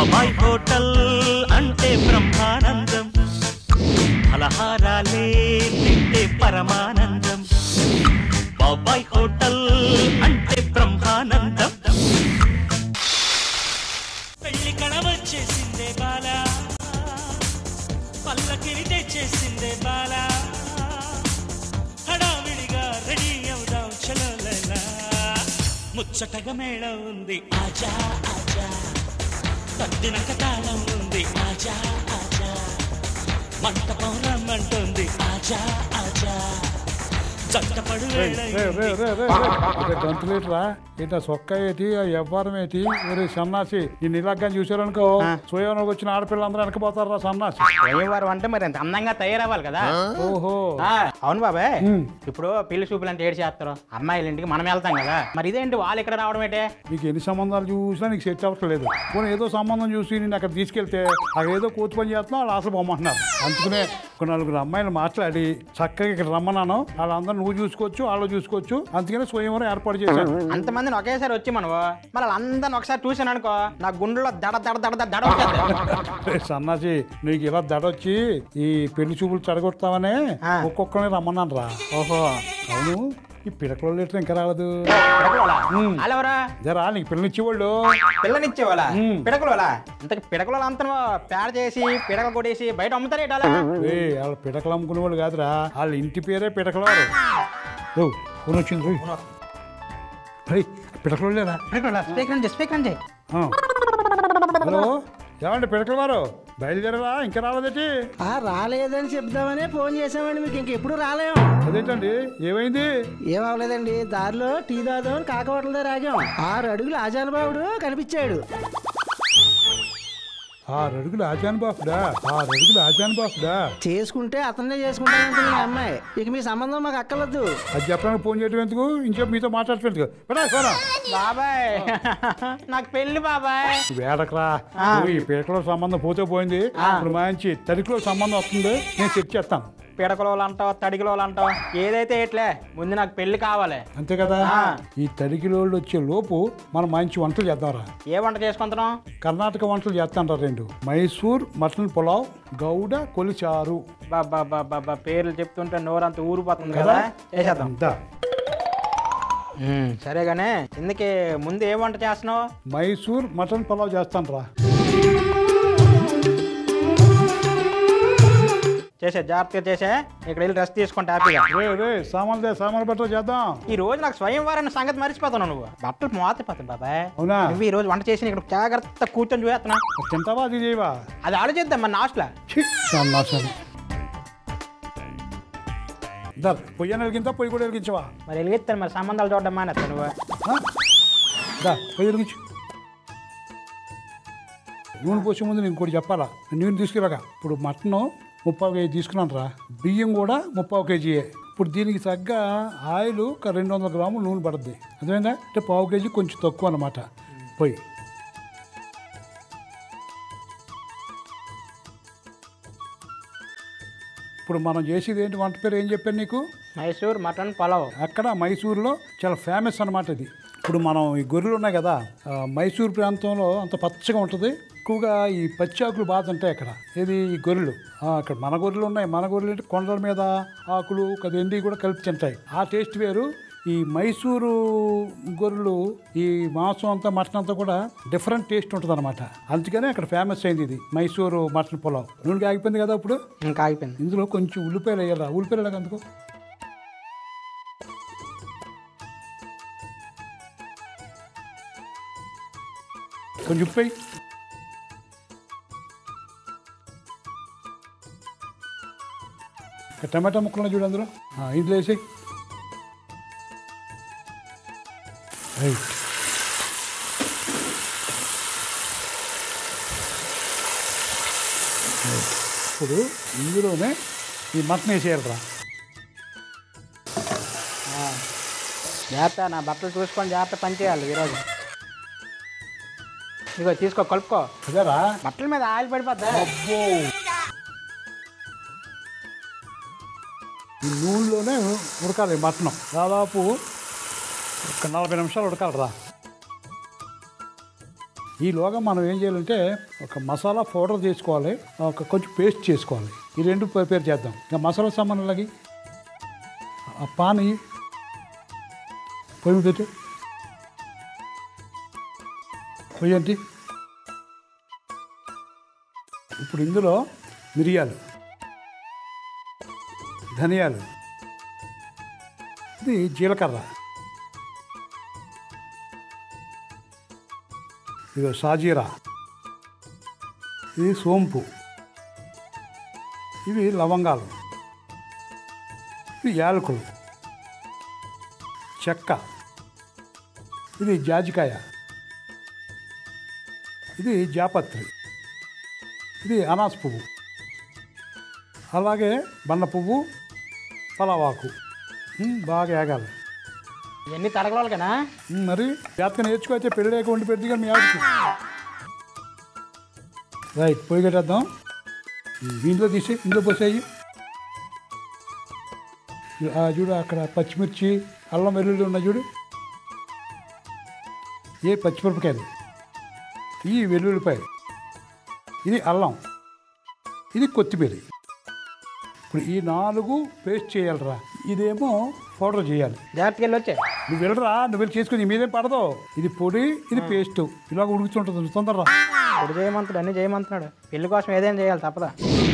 బాబాయ్ హోటల్ అంటే బ్రహ్మానందం ఫలహారాలే తింటే పరమానందం బాబాయ్ హోటల్ అంటే బ్రహ్మానందం పెళ్లి కళ వచ్చేసిందే బాలా పల్లకిని తెచ్చేసిందే బాలా హడావిడిగా రెడీ అవుదాం చలో లైలా ముచ్చటగా మేళ ఉంది ఆజా ఆజా తద్దినక తాళం ఉంది ఆజా ఆజా మంటపం రమ్మంటుంది ఆజా ఆజా జంటపడు వేళ రే రే రే రే రే ఇదే గంతులేట్రా ఏంటా సొక్క ఏంటి ఆ వ్యవహారం ఏంటి ఒరే సన్నాసి ఈ నిలగ్గా చూసారనుకో స్వయంలోకి వచ్చిన ఆడపిల్లలందరూ వెనకపోతారా సన్నాసి స్వయంవరం అంటే మరి అంత అందంగా తయారవ్వాలి కదా ఓహో ఆ, అవును బాబాయ్ ఉమ్. ఇప్పుడు పెళ్లి చూపులు అంటే ఏడు చేస్తారు అమ్మాయిల ఇంటికి మనం వెళ్తాం కదా మరి ఇదేంటి వాళ్ళు ఇక్కడ రావడం ఏంటే నీకు ఎన్ని సంబంధాలు చూసినా నీకు సెట్ అవ్వట్లేదు పోనీ ఏదో సంబంధం చూసి నేను అక్కడ తీసుకెళ్తే అక్కడ ఏదో కోతి పని చేస్తున్నా వాళ్ళు అసలు బొమ్మంటున్నారు అందుకనే ఒక నలుగురు అమ్మాయిలు మాట్లాడి చక్కగా ఇక్కడ రమ్మన్నాను వాళ్ళందరూ నువ్వు చూసుకోవచ్చు వాళ్ళు చూసుకోవచ్చు అందుకనే స్వయంవరం ఏర్పాటు చేశాను అంతమందిని ఒకేసారి వచ్చి మనం మరి వాళ్ళందరిని ఒకసారి చూసాను అనుకో నా గుండెలో దడ దడ దడ దడ దడ వచ్చేద్ది. రే సన్నాసి నీకు ఇలా దడొచ్చి ఈ పెళ్లి చూపులు చెడగొడతావనే ఆ. ఒక్కొక్కరిని రమ్మన్నాను రా ఓహో అవును ఈ పిడకలో లీటర్ ఇంకా రాలేదు పిడకలోలా ఉమ్. వాళ్ళెవరా జరా నీకు పిల్లనిచ్చేవాళ్ళు పిల్లనిచ్చేవాళ్ళ ఉమ్. పిడకలోలా ఇంతకి పిడకలో అంతా పేడ చేసి పిడకలు కొట్టేసి బయట అమ్ముతారు ఏంటి అలా ఏ వాళ్ళ పిడకలు అమ్ముకునే వాళ్ళు కాదురా వాళ్ళ ఇంటి పేరే పిడకలవారు ఓ ఫోన్ వచ్చింది రోయ్ రేయ్, పిడకలు లేరా పిడకలోలా స్పీకర్ నుంచి స్పీకర్ నుంచి ఆ. హలో ఏమండి పిడకల వారు బయలుదేరరా ఇంకా రాలేదేటి ఆ రాలేదని చెప్దామనే ఫోన్ చేసామండి మీకు ఇంకెప్పుడు రాలేము అదేంటండి ఏమైంది ఏం అవ్వలేదండి దారిలో టీ తాగుదామని కాకవటల దగ్గర ఆగాం ఆరు అడుగులు ఆజాన్ బాబుడు కనిపించాడు ఆరు అడుగులు ఆచాన్ బాపుడా ఆరు అడుగులు ఆచాన్ బాపుడా చేసుకుంటే అతన్నే చేసుకుంటానంటుంది మీ అమ్మాయి ఇక మీ సంబంధం మాకు అక్కర్లేదు అది చెప్పడానికి ఫోన్ చేయడం ఎందుకు ఇంకేపు మీతో మాట్లాడటం ఎందుకు పెడా సరే బాబాయ్ నాకు పెళ్లి బాబాయ్ వేడకరా నువ్వు ఈ పీటలో సంబంధం పోతే పోయింది ఇప్పుడు మంచి తడికిలో సంబంధం వస్తుంది నేను చెక్ చేస్తాను పిడకలో అంటావు తడికిలో అంటావు ఏదైతే ఎట్లే ముందు నాకు పెళ్లి కావాలి అంతే కదా ఆ. ఈ తడికిలోళ్ళు వచ్చే లోపు మనం మంచి వంటలు చేద్దాంరా ఏ వంట చేసుకుంటున్నాం కర్ణాటక వంటలు చేస్తాంరా రెండు మైసూర్ మటన్ పులావ్ గౌడ కొలిచారు బాబా బాబా పేర్లు చెప్తుంటే నోరంతా ఊరిపోతుంది కదా వేసేద్దాం అంతా సరేగానే ఇందుకే ముందు ఏ వంట చేస్తున్నావు మైసూర్ మటన్ పులావ్ చేస్తానురా చేసే జాగ్రత్తగా చేసే ఇక్కడ వెళ్ళి రెస్ట్ తీసుకుంటే హ్యాపీగా రే రే సామాన్లు దే సామాన్లు బట్టలు చేద్దాం ఈ రోజు నాకు స్వయంవరం అనే సంగతి మర్చిపోతున్నావు నువ్వు బట్టలు మోతపోతుంది బాబాయ్ అవునా నువ్వు ఈ రోజు వంట చేసి ఇక్కడ జాగ్రత్త కూర్చొని చూస్తున్నా తింటావా అది చేయవా అది ఆలోచిద్దాం మన నాస్ట్లా ఛీ, సన్నాసని దా పొయ్యి వెలిగిందా పొయ్యి కూడా వెలిగించవా మరి వెలిగిస్తాను మరి సంబంధాలు చూడడం మానేస్తా నువ్వు ఆ? దా పొయ్యి వెలిగించు నూనె పోసే ముందు నేను ఇంకోటి చెప్పాలా నూనె తీసుకురాగా ఇప్పుడు మటన్ ముప్పావు కేజీ తీసుకున్నాను రా బియ్యం కూడా ముప్పావు కేజీయే ఇప్పుడు దీనికి తగ్గ ఆయిల్ ఒక రెండు వందల గ్రాములు నూనె పడుద్ది అర్థమైందా అంటే పావు కేజీ కొంచెం తక్కువ అనమాట పొయ్యి ఇప్పుడు మనం చేసేది ఏంటి వంట పేరు ఏం చెప్పాను నీకు మైసూర్ మటన్ పలావ్ అక్కడ మైసూరులో చాలా ఫేమస్ అన్నమాట ఇది ఇప్పుడు మనం ఈ గొర్రెలు ఉన్నాయి కదా ఆ, మైసూర్ ప్రాంతంలో అంత పచ్చగా ఉంటుంది ఎక్కువగా ఈ పచ్చి ఆకులు బాగా ఉంటాయి అక్కడ ఇది ఈ గొర్రెలు ఆ, అక్కడ మన గొర్రెలు ఉన్నాయి మన గొర్రెలు అంటే కొండల మీద ఆకులు కదా ఎండి కూడా కలిపి తింటాయి ఆ టేస్ట్ వేరు ఈ మైసూరు గొర్రెలు ఈ మాంసం అంతా మటన్ అంతా కూడా డిఫరెంట్ టేస్ట్ ఉంటుంది అనమాట అందుకనే అక్కడ ఫేమస్ అయింది ఇది మైసూరు మటన్ పులావ్ నూనె ఆగిపోయింది కదా ఇప్పుడు ఇంకా ఆగిపోయింది ఇందులో కొంచెం ఉల్లిపాయలు వేయాలా ఉల్లిపాయలు ఎలాగ అందుకో కొంచెం ఉప్పు వేయి. ఇక టమాటా ముక్కలు చూడు అందులో ఆ, ఇందులో వేసి రైట్ ఇప్పుడు ఇందులోనే ఈ మటన్ వేసేయాలరా జాగ్రత్త నా బట్టలు చూసుకొని జాగ్రత్త పని చేయాలి ఈరోజు ఇగో తీసుకో కలుపుకో అదేరా బట్టల మీద ఆయిల్ పడిపోద్దా అబ్బో ఈ నూనెలోనే ఉడకాలి మటన్ దాదాపు ఒక నలభై నిమిషాలు ఉడకాలిరా ఈలోగా మనం ఏం చేయాలంటే ఒక మసాలా పౌడర్ చేసుకోవాలి ఒక కొంచెం పేస్ట్ చేసుకోవాలి ఈ రెండు ప్రిపేర్ చేద్దాం ఇంకా మసాలా సామాన్లకి ఆ పాని పొయ్యి మీద పెట్టు పొయ్యి ఏంటి ఇప్పుడు ఇందులో మిరియాలు ధనియాలు ఇది జీలకర్ర ఇది సాజీరా ఇది సోంపు ఇవి లవంగాలు ఇవి యాలకులు చెక్క ఇది జాజికాయ ఇది జాపత్రి ఇది అనాస్ పువ్వు అలాగే బండ పువ్వు పలావాకు ఉమ్, బాగా ఏగాలి ఇవన్నీ తరగలోకనా ఉమ్, మరి జాతక నేర్చుకోవచ్చే పెళ్ళి లేక వండి పెడితే మీ ఆవిడకి రైట్ పొయ్యి కట్టేద్దాం ఉమ్, ఇంట్లో తీసి ఇంట్లో పోసేయి ఆ, చూడు అక్కడ పచ్చిమిర్చి అల్లం వెల్లుల్లి ఉన్నాయి చూడు ఏ పచ్చిమిరపకాయలు ఈ వెల్లుల్లిపాయ ఇది అల్లం ఇది కొత్తిమీర ఇప్పుడు ఈ నాలుగు పేస్ట్ చేయాలిరా ఇదేమో పౌడర్ చేయాలి జాగ్రత్తగా వెళ్ళి వచ్చే నువ్వు వెళ్ళరా నువ్వు వెళ్ళి చేసుకుని మీదేం పడదు ఇది పొడి ఇది పేస్ట్ ఇలాగ ఉడుకుతుంటుంది తొందరరా ఇప్పుడు చేయమంటున్నాడు అన్ని చేయమంటున్నాడు పెళ్లి కోసం ఏదైనా చేయాలి తప్పదా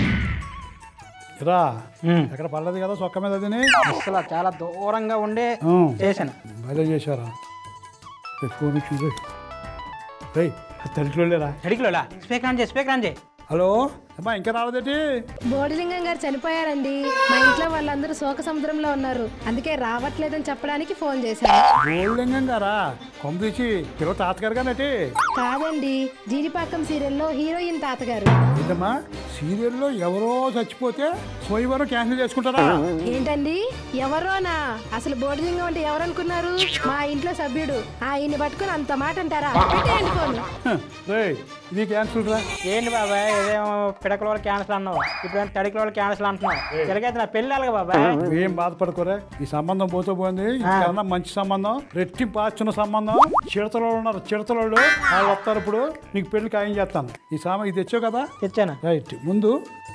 రా ఎక్కడ పడలేదు కదా సొక్క మీద అదిని అసలు చాలా దూరంగా ఉండి ఆ, చేశాను భలే చేశారా రేయ్, ఫోన్ చూడు రేయ్ తల్లిలోలేరా అడిగిలోలా స్పీకర్ ఆన్ చేయి స్పీకర్ ఆన్ చేయి హలో అమ్మా ఇంకా రాలేదేటి బోడిలింగం గారు చనిపోయారండి మా ఇంట్లో వాళ్ళందరూ శోక సముద్రంలో ఉన్నారు అందుకే రావట్లేదని చెప్పడానికి ఫోన్ చేశాను గోల్లింగం గారా కొంపదీసి పిల్ల తాతగారు కానటి కాదండి జీడిపాకం సీరియల్లో హీరోయిన్ తాతగారు ఏంటమ్మా సీరియల్లో ఎవరో చచ్చిపోతే స్వయంవరం క్యాన్సిల్ చేసుకుంటారా ఏంటండి ఎవరోనా అసలు బోడిలింగం అంటే ఎవరనుకున్నారు మా ఇంట్లో సభ్యుడు ఆయన్ని పట్టుకుని అంత మాట అంటారా పెట్టేయండి ఫోన్ రే ఇది క్యాన్సిల్ రా ఏంటి బాబాయ్ ఏదేమో పిడకల వాళ్ళు క్యాన్సల్ అన్నావు ఇప్పుడు ఏమో తడికల వాళ్ళు క్యాన్సల్ అంటున్నావు తిరగైతే నా పెళ్ళి అలాగా బాబాయ్ ఏం బాధపడుకోరా ఈ సంబంధం పోతూ పోయింది ఇంకన్నా మంచి సంబంధం రెట్టింపు ఆస్తున్న సంబంధం చిడతలో ఉన్నారు చిడతలోళ్ళు వాళ్ళు వస్తారు ఇప్పుడు నీకు పెళ్లి ఖాయం చేస్తాను ఈ సామ ఇది తెచ్చావు కదా తెచ్చాను రైట్ ముందు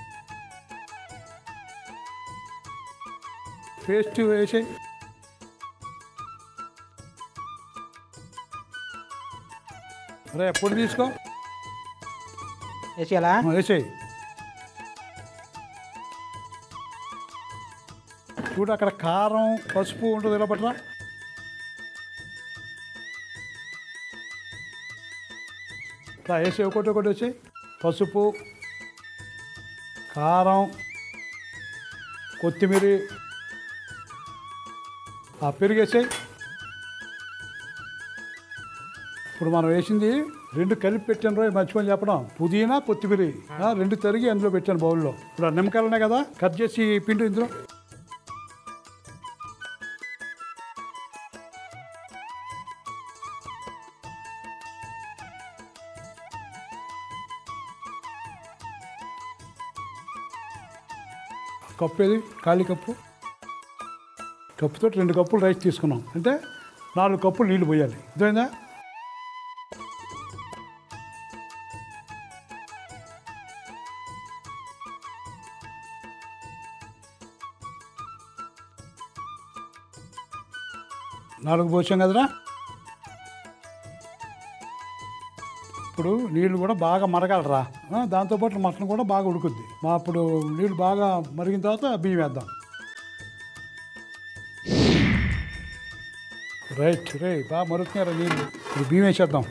పేస్ట్ వేసి రే పొడి తీసుకో వేసేయాలా వేసేయి చూడు అక్కడ కారం పసుపు ఉంటుంది ఇలా పట్టరా రా వేసి ఒకటి ఒకటి వచ్చి పసుపు కారం కొత్తిమీర ఆ పెరిగేసాయి ఇప్పుడు మనం వేసింది రెండు కలిపి పెట్టాను రోజు మర్చిపోయి చెప్పడం పుదీనా కొత్తిమీర ఆ, రెండు తరిగి అందులో పెట్టాను బౌల్లో ఇప్పుడు ఆ నిమ్మకాయలు ఉన్నాయి కదా కట్ చేసి పిండి ఇందులో కప్పు ఏది ఖాళీ కప్పు కప్పుతో రెండు కప్పులు రైస్ తీసుకున్నాం అంటే నాలుగు కప్పులు నీళ్లు పోయాలి ఇదేందా నాలుగు పోసాం కదరా ఇప్పుడు నీళ్ళు కూడా బాగా మరగాలరా ఆ, దాంతోపాటు మటన్ కూడా బాగా ఉడుకుద్ది మా అప్పుడు నీళ్ళు బాగా మరిగిన తర్వాత బియ్యం వేద్దాం రైట్ రే బాగా మరుగుతున్నారా నీళ్ళు ఇప్పుడు బియ్యం వేసేద్దాం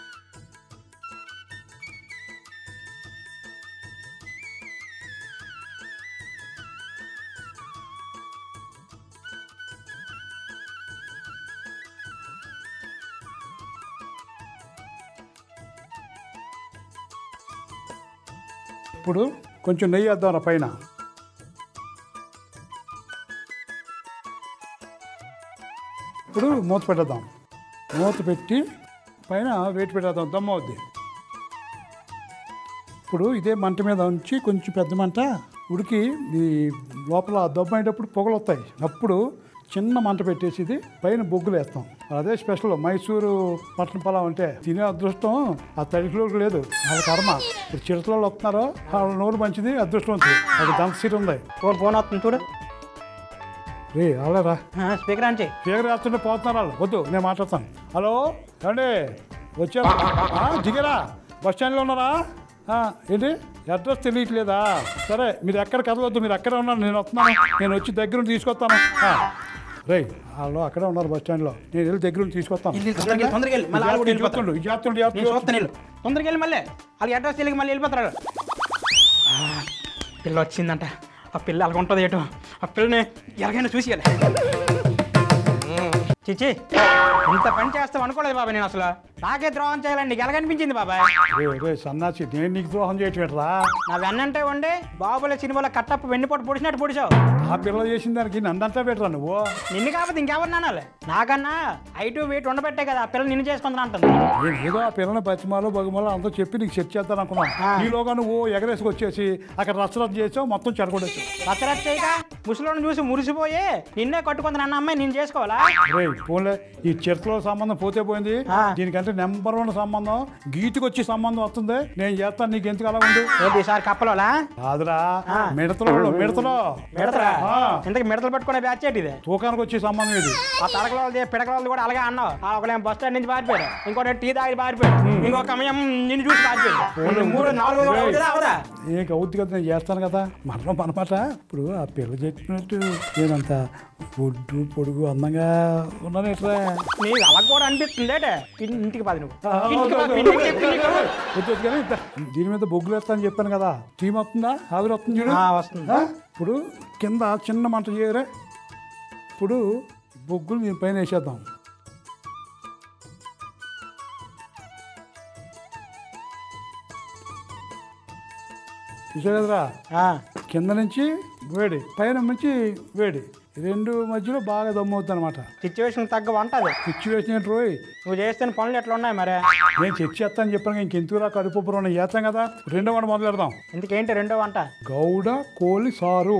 ఇప్పుడు కొంచెం నెయ్యి వేద్దాం రా పైన ఇప్పుడు మూత పెట్టేద్దాం మూత పెట్టి పైన వేడి పెట్టేద్దాం దమ్మ అవుద్ది ఇప్పుడు ఇదే మంట మీద ఉంచి కొంచెం పెద్ద మంట ఉడికి ఈ లోపల దమ్మ అయ్యేటప్పుడు పొగలు వస్తాయి అప్పుడు చిన్న మంట పెట్టేసి ఇది పైన బొగ్గులు వేస్తాం అదే స్పెషల్ మైసూరు మటన్ పొలావ్ అంటే తినే అదృష్టం ఆ తడికిలోకి లేదు వాళ్ళ కర్మ ఇప్పుడు చిరుతలో వస్తున్నారో వాళ్ళ నోరు మంచిది అదృష్టం ఉంది అది దంత సీట్ ఉంది ఫోన్ ఫోన్ వస్తుంది చూడు రే అలారా స్పీకర్ ఆన్ చేయి ఫిగర్ వేస్తుంటే పోతున్నారు వాళ్ళు వద్దు నేను మాట్లాడతాను హలో ఏమండి వచ్చారు ఆ, దిగారా బస్ స్టాండ్లో ఉన్నారా ఆ, ఏంటి అడ్రస్ తెలియట్లేదా సరే మీరు ఎక్కడ కదలొద్దు మీరు ఎక్కడ ఉన్నారు నేను వస్తున్నాను నేను వచ్చి దగ్గర నుండి తీసుకొస్తాను ఆ, రేయ్ వాళ్ళు అక్కడే ఉన్నారు బస్ స్టాండ్లో నేను వెళ్ళి దగ్గర నుండి తీసుకొస్తాను వెళ్ళు, తొందరగా వెళ్ళు, తొందరగా వెళ్ళు. మళ్ళీ వాళ్ళు కూడా వెళ్ళిపోతారు. చెప్తుండు, ఈ చేస్తుండు, ఈ నేను చేస్తుండు. చూస్తాను వెళ్ళు తొందరగా వెళ్ళి మళ్ళీ వాళ్ళకి అడ్రస్ తెలియక మళ్ళీ వెళ్ళిపోతారు ఆ, పిల్ల వచ్చిందంట ఆ పిల్ల అలాగ ఉంటుంది ఏటో ఆ పిల్లని ఎలాగైనా చూసి చిచి ఇంత పని చేస్తాం అనుకోలేదు బాబాయ్ నేను అసలు నాకే ద్రోహం చేయాలండి నీకు ఎలాగనిపించింది బాబాయ్ రే రే సన్నాసి నేను నీకు ద్రోహం చేయటమేట్రా నా వెన్నంటే ఉండి బాహుబలి సినిమాలో కట్టప్ప వెన్నుపోటు పొడిచినట్టు పొడిచావు ఆ పిల్ల చేసిన దానికి నన్నంతా పెట్టరా నువ్వు నిన్ను కాకపోతే ఇంకెవరిని అనాలి నాకన్నా ఐటు వెయిట్ ఉండబట్టే కదా ఆ పిల్ల నిన్ను చేసుకుందని అంటుంది నేను ఏదో ఆ పిల్లని బతిమాలో బగుమాలో అంతా చెప్పి నీకు సెట్ చేద్దాం అనుకున్నాను ఆ. ఈలోగా నువ్వు ఎగరేసుకొచ్చేసి అక్కడ రచ్చరచ్చ చేసావు మొత్తం చెడగొట్టేసావు రచ్చరచ్చ చేయక ముసలోని చూసి మురిసిపోయి నిన్నే కట్టుకుంది నన్న అమ్మాయి నేను చేసుకోవాలా రే పోన్లే ఈ చర్చలో సంబంధం పోతే పోయింది ఆ. దీనికంటే నెంబర్ వన్ సంబంధం గీతికి వచ్చి సంబంధం వస్తుంది నేను చేస్తాను నీకు ఎందుకు అలా ఉంది ఏంటి ఈసారి కప్పలోలా కాదురా ఆ. మిడతలో మిడతలో మిడతరా ఆ. ఇంతకు మిడతలు పట్టుకునే బ్యాచ్ ఏంటి ఇది తూకానికి వచ్చే సంబంధం ఇది ఆ తడకల వాళ్ళది పిడకల వాళ్ళది కూడా అలాగే అన్నావు ఆ ఒకలేం బస్ స్టాండ్ నుంచి పారిపోయారు ఇంకోటి టీ తాగి పారిపోయాడు ఇంకొక అమ్మయం నిన్ను చూసి పారిపోయాడు ఈ మూడు నాలుగు రేయ్. అవుతుందా? అవదా? నీకు అవుద్ది కదా నేను చేస్తాను కదా మనం అనమాట ఇప్పుడు ఆ పిల్ల చెప్పినట్టు నేనంత ఒడ్డు పొడుగు అందంగా ఉన్నాను ఎట్రా నీకు అలా కూడా అనిపిస్తుంది ఏంటే ఇన్- ఇంటికి పది నువ్వు ఆ, ఇంటికి వద్దు, పద, వద్దు, ఇంటికి వద్దు, చెప్పు నీకు. వద్దు, వద్దు కానీ ఇద్దా. దీని మీద బొగ్గులు వేస్తా అని చెప్పాను కదా టీం వస్తుందా ఆవిరి వస్తుంది చూడు ఆ, వస్తుంది. ఆ? ఇప్పుడు కింద చిన్న మంట చేయరే ఇప్పుడు బొగ్గులు దీని పైన వేసేద్దాం చూసా కదరా ఆ, కింద నుంచి వేడి పైన నుంచి వేడి ఈ రెండు మధ్యలో బాగా దమ్మువుతుంది అనమాట సిచ్యువేషన్ తగ్గ వంట అది సిచ్యువేషన్ ఏంటి రోయ్ నువ్వు చేస్తున్న పనులు ఎట్లా ఉన్నాయి మరి నేను చర్చ చేస్తాను చెప్పాను ఇంకెందుకు రా కడుపు పురం చేస్తాం కదా రెండో వంట మొదలు పెడదాం ఇందుకేంటి రెండో వంట గౌడ కోలి సారు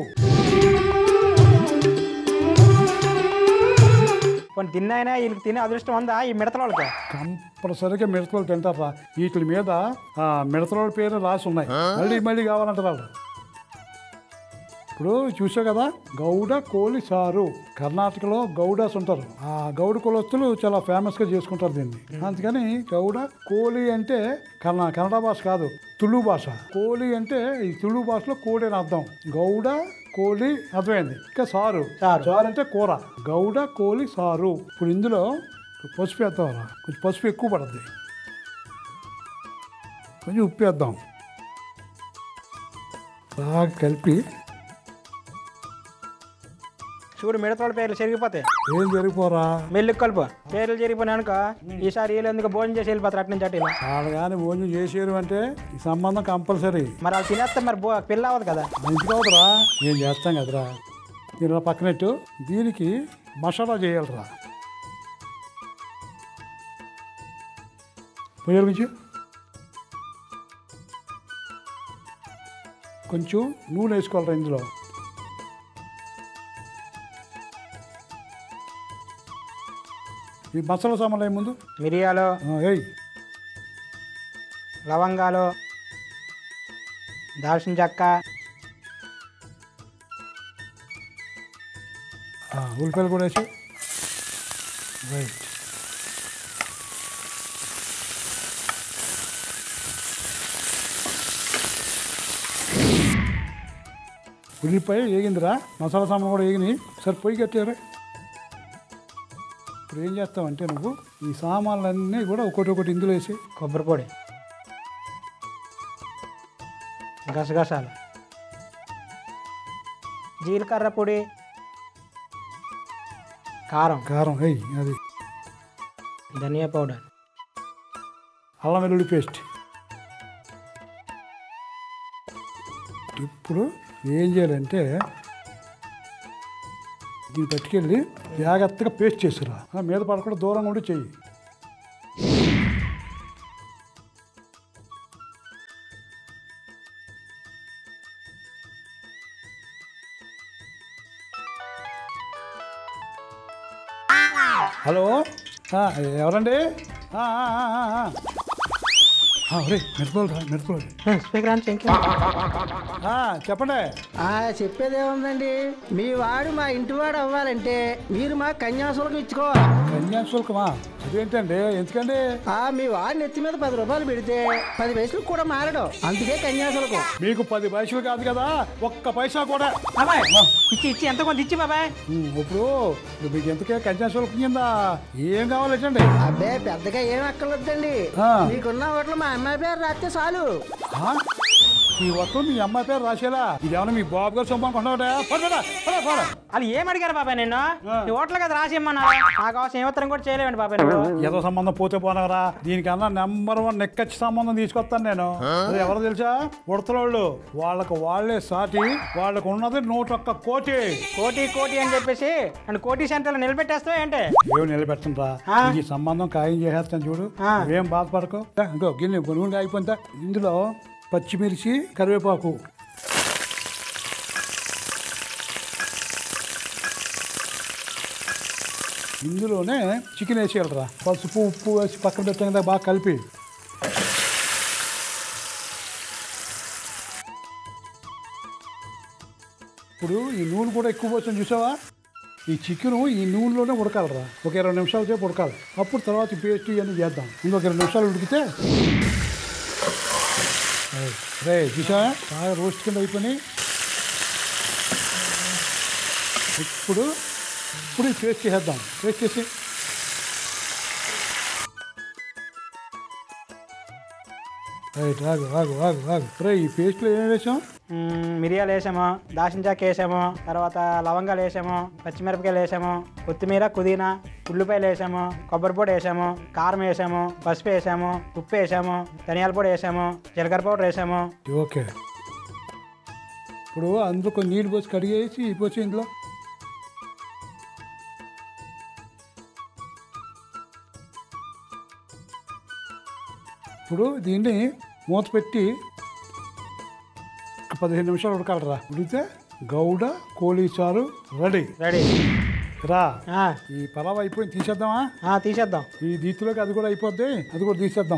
కొన్ని తిన్నైనా వీళ్ళకి తినే అదృష్టం ఉందా ఈ మిడతల వాళ్ళకి కంపల్సరిగా మిడతలు తింటారా వీటి మీద ఆ మిడతల పేరు రాసి ఉన్నాయి మళ్ళీ మళ్ళీ కావాలంటారు వాళ్ళు ఇప్పుడు చూసావు కదా గౌడ కోలి సారు కర్ణాటకలో గౌడాస్ ఉంటారు ఆ గౌడ కులస్తులు చాలా ఫేమస్గా చేసుకుంటారు దీన్ని అందుకని గౌడ కోలి అంటే కన్న కన్నడ భాష కాదు తుళు భాష కోలి అంటే ఈ తుళు భాషలో కోడి అని అర్థం గౌడ కోలి అర్థమైంది ఇంకా సారు సారు. సారు అంటే కూర గౌడ కోలి సారు ఇప్పుడు ఇందులో పసుపు వేద్దాం రా. కొంచెం పసుపు ఎక్కువ పడుతుంది కొంచెం ఉప్పు వేద్దాం బాగా కలిపి చూడు మిడతల పేర్లు చెరిగిపోతాయి ఏం జరిగిపోరా మెల్లికి కలుపు పేర్లు చెరిగిపోయినాయి అనుకో ఈసారి వీళ్ళు ఎందుకు భోజనం చేసి వెళ్ళిపోతారు అటు నుంచి అటు ఇలా. వాళ్ళు కానీ భోజనం చేసేరు అంటే ఈ సంబంధం కంపల్సరీ మరి వాళ్ళు తినేస్తే మరి బో పిల్ల అవ్వదు కదా మంచిగా అవుతురా ఏం చేస్తాం కదరా దీని ఇలా పక్కనట్టు దీనికి మసాలా చేయాలిరా పొయ్యాలి కొంచెం కొంచెం నూనె వేసుకోవాలిరా ఇందులో ఈ మసాలా సామాన్లు ఏం ముందు మిరియాలు ఆ, ఏయ్ లవంగాలు దాల్చిన చెక్క ఆ, ఉల్లిపాయలు కూడా వేసి రైట్ ఉల్లిపాయ వేగిందిరా మసాలా సామాన్ కూడా వేగినాయి సరే పొయ్యి కట్టారా ఇప్పుడు ఏం చేస్తావంటే నువ్వు ఈ సామాన్లన్నీ కూడా ఒకటి ఒకటి ఇందులో వేసి కొబ్బరి పొడి గసగసాలు జీలకర్ర పొడి కారం కారం వేయి అది ధనియా పౌడర్ అల్లం వెల్లుల్లి పేస్ట్ ఇప్పుడు ఏం చేయాలంటే దీన్ని పట్టుకెళ్ళి జాగ్రత్తగా పేస్ట్ చేసిరా ఆ, మీద పడకుండా దూరంగా ఉండి చెయ్యి హలో ఆ, ఎవరండి ఆ, ఆ, ఆ, ఆ, ఆ. ఆ, ఒరేయ్, మిరపలు రా మిరపలు స్పీకర్ అని ఇంకే ఆ, చెప్పండి ఆ చెప్పేది ఏముందండి మీ వాడు మా ఇంటి వాడు అవ్వాలంటే మీరు మా కన్యాశుల్కం ఇచ్చుకోవాలి కన్యాశుల్కమా అదేంటండి ఎందుకండి ఆ మీ వాడి నెత్తి మీద పది రూపాయలు పెడితే పది పైసలకు కూడా మారడం అందుకే కన్యాశుల్కం మీకు పది పైసలు కాదు కదా ఒక్క పైసా కూడా బాబాయ్ ఇచ్చి ఇచ్చి ఎంత కొంత ఇచ్చి బాబాయ్ ఉమ్, ఇప్పుడు ఇప్పుడు మీకు ఎంతకే కన్యాశుల్కం కింద ఏం కావాలంటండి అబ్బే పెద్దగా ఏం అక్కర్లేదండి ఆ. మీకున్న ఓట్లు మా అమ్మాయి పేరు రాస్తే చాలు ఆ? ఈ ఒక్క మీ అమ్మాయి పేరు రాసేలా ఇదేమన్నా మీ బాబు గారు సొమ్ము అనుకుంటున్నావుటా పడరా పడ పడ వాళ్ళు ఏం అడిగారు బాబాయ్ నిన్ను ఆ. ఈ ఓట్ల కదా రాసి ఇమ్మన్నారు నా కోసం ఏ ఉత్తరం కూడా చేయలేవండి బాబాయ్ నువ్వు ఏదో సంబంధం పోతే పోనవరా దీనికన్నా నెంబర్ వన్ నెక్కచ్చి సంబంధం తీసుకొస్తాను నేను అది ఎవరో తెలుసా ఉడతలోళ్ళు వాళ్ళకు వాళ్ళే సాటి వాళ్ళకు ఉన్నది నూట ఒక్క కోటి కోటి కోటి అని చెప్పేసి అండ్ కోటి సెంటర్లో నిలబెట్టేస్తావా ఏంటి ఏమి నిలబెట్టంరా ఆ. ఈ సంబంధం ఖాయం చేసేస్తాను చూడు ఆ. ఏం బాధపడకు దా, ఇంకో గిన్నె నూనె అయిపోయిందా ఇందులో పచ్చిమిర్చి కరివేపాకు ఇందులోనే చికెన్ వేసేయాలరా పసుపు ఉప్పు వేసి పక్కన పెట్టాం కదా బాగా కలిపి ఇప్పుడు ఈ నూనె కూడా ఎక్కువ పోతుంది చూసావా ఈ చికెన్ ఈ నూనెలోనే ఉడకాలరా ఒక ఇరవై నిమిషాల సేపు ఉడకాలి అప్పుడు తర్వాత ఈ పేస్ట్ ఇవన్నీ చేద్దాం ఇంకొక ఇరవై నిమిషాలు ఉడికితే అయ్, రే చూసా బాగా రోస్ట్ కింద అయిపోయి ఇప్పుడు ఇప్పుడు ఈ పేస్ట్ చేసేద్దాం పేస్ట్ చేసి రైట్ ఆగు ఆగు ఆగు ఆగు రే ఈ పేస్ట్లో ఏం వేసాం మ్మ్, మిరియాలు వేసాము దాచిన చాక వేసాము తర్వాత లవంగాలు వేసాము పచ్చిమిరపకాయలు వేసాము కొత్తిమీర పుదీనా ఉల్లిపాయలు వేసాము కొబ్బరి పొడి వేసాము కారం వేసాము పసుపు వేసాము ఉప్పు వేసాము ధనియాల పొడి వేసాము జీలకర్ర పౌడర్ వేసాము ఓకే ఇప్పుడు అందులో కొన్ని నీళ్ళు పోసి కడిగేసి ఈ పోసి ఇందులో ఇప్పుడు దీన్ని మూత పెట్టి ఒక పదిహేను నిమిషాలు ఉడకాలరా ఉడికితే గౌడ కోళీ చారు రెడీ రెడీ రా ఆ, ఈ పలావ్ అయిపోయింది తీసేద్దామా ఆ, తీసేద్దాం ఈ దీతిలోకి అది కూడా అయిపోద్ది అది కూడా తీసేద్దాం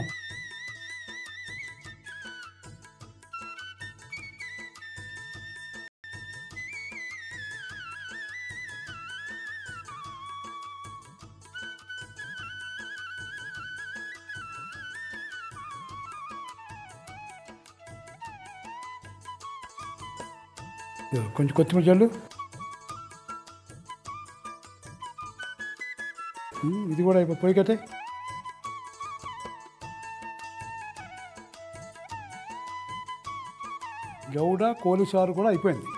ఇదిగో కొంచెం కొత్తిమీర చల్లు ఉమ్, ఇది కూడా అయిపోయి పొయ్యి కట్టే గౌడ కోలి సారు కూడా అయిపోయింది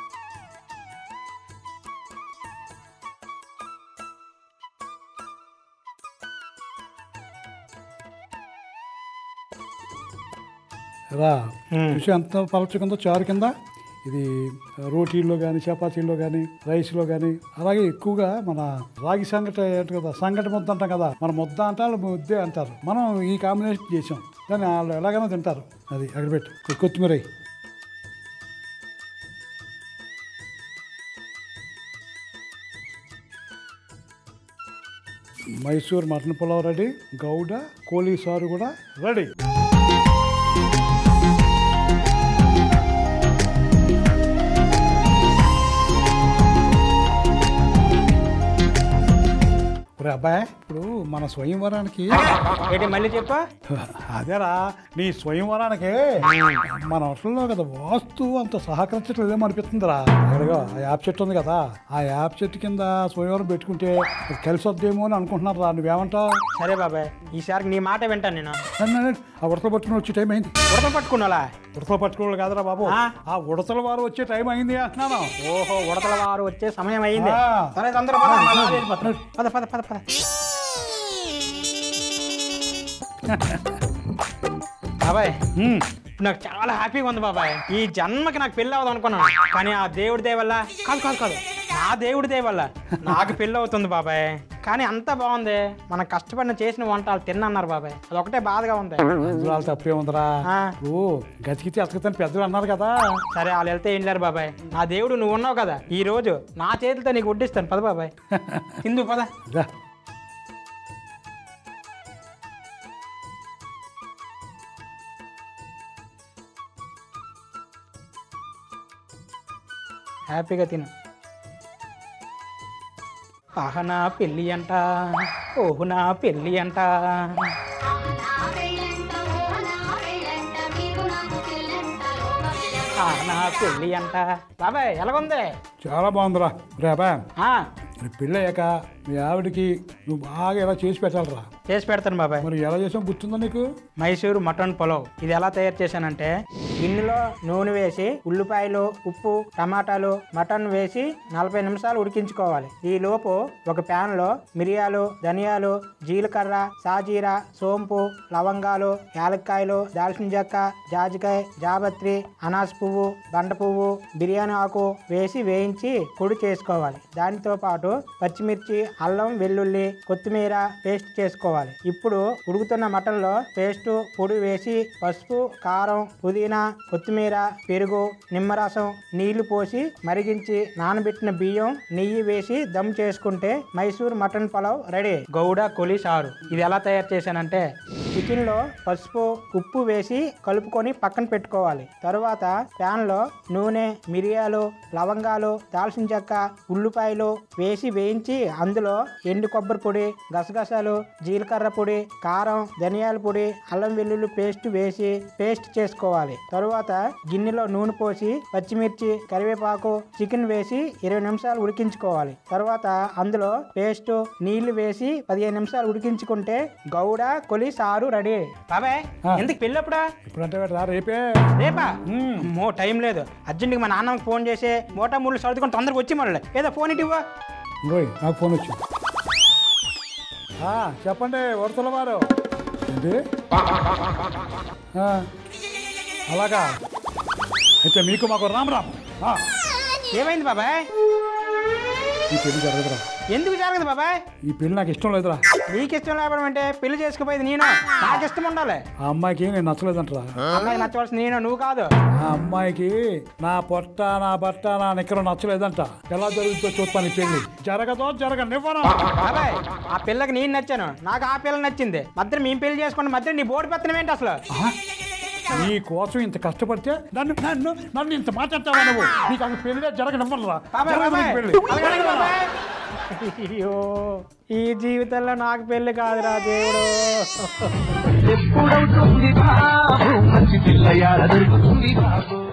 రా ఉమ్. చూసి ఎంత పలచకుందో చారు కింద ఇది రోటీల్లో కానీ చపాతీల్లో కానీ రైస్లో కానీ అలాగే ఎక్కువగా మన రాగి సంగటి ఏంటి కదా సంగటి ముద్ద అంటాం కదా మన ముద్ద అంటారు ముద్దే అంటారు మనం ఈ కాంబినేషన్ చేసాం దాన్ని వాళ్ళు ఎలాగైనా తింటారు అది అక్కడ పెట్టు కొ- కొత్తిమీర వేయి. మైసూర్ మటన్ పులావ్ రెడీ గౌడ కోలీ సారు కూడా రెడీ ఒరే అబ్బాయి ఇప్పుడు మన స్వయంవరానికి ఏంటి మళ్ళీ చెప్పు అదేరా నీ స్వయంవరానికి మన అవసరంలో కదా వాస్తు అంత సహకరించట్లేదేమో అనిపిస్తుందిరా అడిగో ఆ యాప్ చెట్టు ఉంది కదా ఆ యాప్ చెట్టు కింద స్వయంవరం పెట్టుకుంటే అది కలిసి వద్దేమో అని అనుకుంటున్నారు రా నువ్వేమంటావు సరే బాబాయ్ ఈసారికి నీ మాట వింటాను నేను నన్ను నన్ను ఆ ఉడతలు పట్టుకుని వచ్చే టైం అయింది ఉడత పట్టుకున్నాలా ఉడతలు పట్టుకోవాలి కాదురా బాబు ఆ? ఆ ఉడతల వారు వచ్చే టైం అయింది అంటున్నాను ఓహో ఉడతల వారు వచ్చే సమయం అయింది ఆ. సరే తొందర పద, మళ్ళా వెళ్ళిపోతాం. పద పద పద పద బాబాయ్ ఉమ్, ఇప్పుడు నాకు చాలా హ్యాపీగా ఉంది బాబాయ్ ఈ జన్మకి నాకు పెళ్ళి అవ్వదు అనుకున్నాను కానీ ఆ దేవుడి దయ వల్ల కాదు కాదు కాదు నా దేవుడి దయ వల్ల నాకు పెళ్ళి అవుతుంది బాబాయ్ కానీ అంతా బాగుంది మనం కష్టపడిన చేసిన వంట వాళ్ళు తిన్నన్నారు బాబాయ్ అది ఒకటే బాధగా ఉంది అందులో వాళ్ళ తప్పే ఉందిరా ఆ. ఓ గతికితే అతకతని పెద్దలు అన్నారు కదా సరే వాళ్ళు వెళ్తే ఏం లేరు బాబాయ్ నా దేవుడు నువ్వు ఉన్నావు కదా ఈ రోజు నా చేతితో నీకు వడ్డిస్తాను పద బాబాయ్ హిందూ పద రా. హ్యాపీగా తిను ఆహనా పెళ్ళి అంట ఓహునా పెళ్ళి అంట ఆహనా పెళ్ళి అంట బాబాయ్ ఎలాగుంది చాలా బాగుందిరా రేపా ఆ, మరి పెళ్ళి అయ్యాక మీ ఆవిడకి నువ్వు బాగా ఎలా చేసి పెట్టాలరా చేసి పెడతాను బాబాయ్ మరి ఎలా చేసావు గుర్తుందా నీకు మైసూరు మటన్ పులావ్ ఇది ఎలా తయారు చేశానంటే గిన్నెలో నూనె వేసి ఉల్లిపాయలు ఉప్పు టమాటాలు మటన్ వేసి నలభై నిమిషాలు ఉడికించుకోవాలి ఈ లోపు ఒక ప్యాన్ లో మిరియాలు ధనియాలు జీలకర్ర సాజీరా సోంపు లవంగాలు యాలక్కాయలు దాల్చిన చెక్క జాజికాయ జాపత్రి అనాస్ పువ్వు బండ పువ్వు బిర్యానీ ఆకు వేసి వేయించి పొడి చేసుకోవాలి దానితో పాటు పచ్చిమిర్చి అల్లం వెల్లుల్లి కొత్తిమీర పేస్ట్ చేసుకోవాలి ఇప్పుడు ఉడుకుతున్న మటన్ లో పేస్ట్ పొడి వేసి పసుపు కారం పుదీనా కొత్తిమీర పెరుగు నిమ్మరసం నీళ్లు పోసి మరిగించి నానబెట్టిన బియ్యం నెయ్యి వేసి దమ్ చేసుకుంటే మైసూర్ మటన్ పలావ్ రెడీ గౌడ కొలి సారు ఇది ఎలా తయారు చేశానంటే చికెన్ లో పసుపు ఉప్పు వేసి కలుపుకొని పక్కన పెట్టుకోవాలి తరువాత ప్యాన్ లో నూనె మిరియాలు లవంగాలు దాల్చిన చెక్క ఉల్లిపాయలు వేసి వేయించి అందులో ఎండు కొబ్బరి పొడి గసగసాలు జీలకర్ర పొడి కారం ధనియాల పొడి అల్లం వెల్లుల్లి పేస్ట్ వేసి పేస్ట్ చేసుకోవాలి తరువాత గిన్నెలో నూనె పోసి పచ్చిమిర్చి కరివేపాకు చికెన్ వేసి ఇరవై నిమిషాలు ఉడికించుకోవాలి తర్వాత అందులో పేస్ట్ నీళ్లు వేసి పదిహేను నిమిషాలు ఉడికించుకుంటే గౌడ కొలి సారు రెడీ బాబాయ్ ఆ. ఎందుకు పెళ్ళప్పుడా ఇప్పుడంటే రా రేపే రేపా మో టైం లేదు అర్జెంట్గా మా నాన్నకి ఫోన్ చేసి మోటా మూడు సర్దుకొని తొందరగా వచ్చి మళ్ళీ ఏదో ఫోన్ ఇటు ఇవ్వు. ఇంకోయ్ నాకు ఫోన్ వచ్చింది ఆ, చెప్పండి వరుసల వారు ఏంటి ఆ, అలాగా అయితే మీకు మాకు రామ్ రామ్ ఆ, ఏమైంది బాబాయ్ ఈ పెళ్లి జరగదురా ఎందుకు జరగదు బాబాయ్ ఈ పెళ్లి నాకు ఇష్టం లేదురా నీకు ఇష్టం లేకపోవడం అంటే పెళ్లి చేసుకుపోయేది నేను నాకు ఇష్టం ఉండాలి ఆ అమ్మాయికి నేను నచ్చలేదంటరా అమ్మాయి నచ్చవలసిన నేను నువ్వు కాదు ఆ అమ్మాయికి నా పొట్ట నా బట్ట నా నిక్కరం నచ్చలేదంట ఎలా జరుగుతుందో చూస్తాను ఈ పెళ్లి జరగదో జరగనివ్వను బాబాయ్ ఆ పిల్లకి నేను నచ్చాను నాకు ఆ పిల్ల నచ్చింది మధ్య మేము పెళ్లి చేసుకుంటే మధ్య నీ బోర్డు పెత్తనం ఏంటి అసలు నీ కోసం ఇంత కష్టపడితే నన్ను నన్ను నన్ను ఇంత మాట్లాడతావా నువ్వు నీకు అసలు పెళ్లి జరగనివ్వనురా బాబాయ్, జరగదు బాబాయ్. నీకు పెళ్లి అలాగే అలాగే బాబాయ్. అయ్యో ఈ జీవితంలో నాకు పెళ్లి కాదురా దేవుడు ఎప్పుడవుతుంది బాబు మంచి పిల్ల యాడ దొరుకుతుంది బాబు